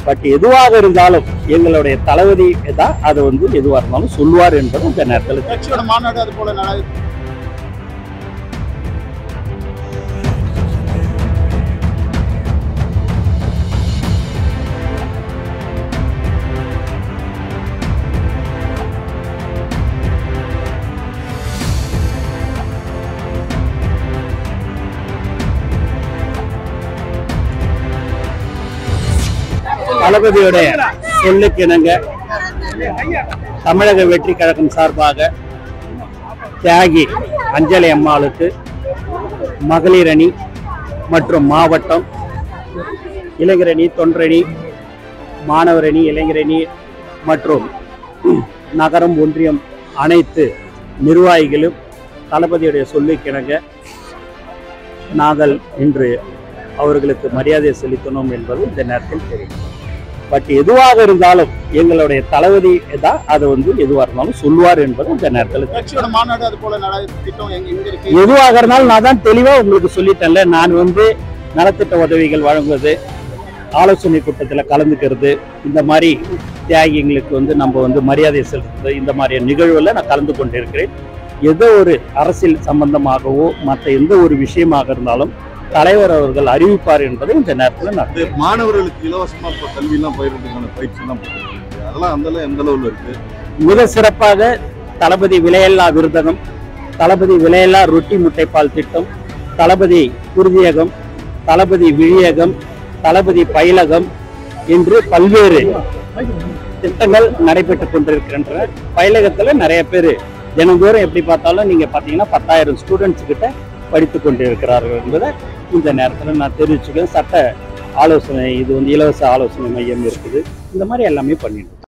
But எதுவாக இருந்தாலும் எங்களுடைய தளபதி தான் அதை வந்து எதுவாக இருந்தாலும் சொல்லுவார் என்பது இந்த நேரத்தில் கட்சியோட மாநாடு அது போல நட தளபதியுடைய சொல்லுக்கு இணங்க தமிழக வெற்றி கழகம் சார்பாக தியாகி அஞ்சலி அம்மாளுக்கு மகளிர் அணி மற்றும் மாவட்டம் இளைஞரணி தொண்டரணி மாணவர் அணி இளைஞரணி மற்றும் நகரம் ஒன்றியம் அனைத்து நிர்வாகிகளும் தளபதியுடைய சொல்லுக்கிணங்க நாங்கள் இன்று அவர்களுக்கு மரியாதை செலுத்தணும் என்பது இந்த நேரத்தில் தெரியும் பட் எதுவாக இருந்தாலும் எங்களுடைய தளபதி தான் அதை வந்து எதுவாக இருந்தாலும் சொல்லுவார் என்பது இந்த நேரத்தில் தெரியும். கட்சியோட மாநாடு அது போல நட திட்டம் எங்க எங்க இருக்கு எதுவாக இருந்தாலும் நான் தான் தெளிவா உங்களுக்கு சொல்லிட்டேன்ல நான் வந்து நலத்திட்ட உதவிகள் வழங்குவது ஆலோசனை கூட்டத்தில் கலந்துக்கிறது இந்த மாதிரி தியாகிங்களுக்கு வந்து நம்ம வந்து மரியாதை செலுத்துறது இந்த மாதிரி நிகழ்வுல நான் கலந்து கொண்டிருக்கிறேன் ஏதோ ஒரு அரசியல் சம்பந்தமாகவோ மற்ற எந்த ஒரு விஷயமாக இருந்தாலும் தலைவர் அவர்கள் அறிவிப்பார் என்பதை இந்த நேரத்தில் நான் இது மாணவர்களுக்கு இலவசமா இப்போ கல்வியெல்லாம் பயிர்றதுக்கான பயிற்சி எல்லாம் அதெல்லாம் அந்த அளவு எந்த அளவுல இருக்கு மிக சிறப்பாக தளபதி விலையில்லா விருதகம் தளபதி விலையில்லா ரொட்டி முட்டைப்பால் திட்டம் தளபதி குருதியகம் தளபதி விழியகம் தளபதி பயிலகம் என்று பல்வேறு திட்டங்கள் நடைபெற்றுக் கொண்டிருக்கின்றன பயிலகத்துல நிறைய பேர் தினந்தோறும் எப்படி பார்த்தாலும் நீங்க பாத்தீங்கன்னா பத்தாயிரம் ஸ்டூடெண்ட்ஸ் கிட்ட படித்துக் கொண்டிருக்கிறார்கள் என்பதை இந்த நேரத்தில் நான் தெரிவிச்சுக்கிறேன் சட்ட ஆலோசனை இது வந்து இலவச ஆலோசனை மையம் இருக்குது இந்த மாதிரி எல்லாமே பண்ணிட்டு இருக்கோம்.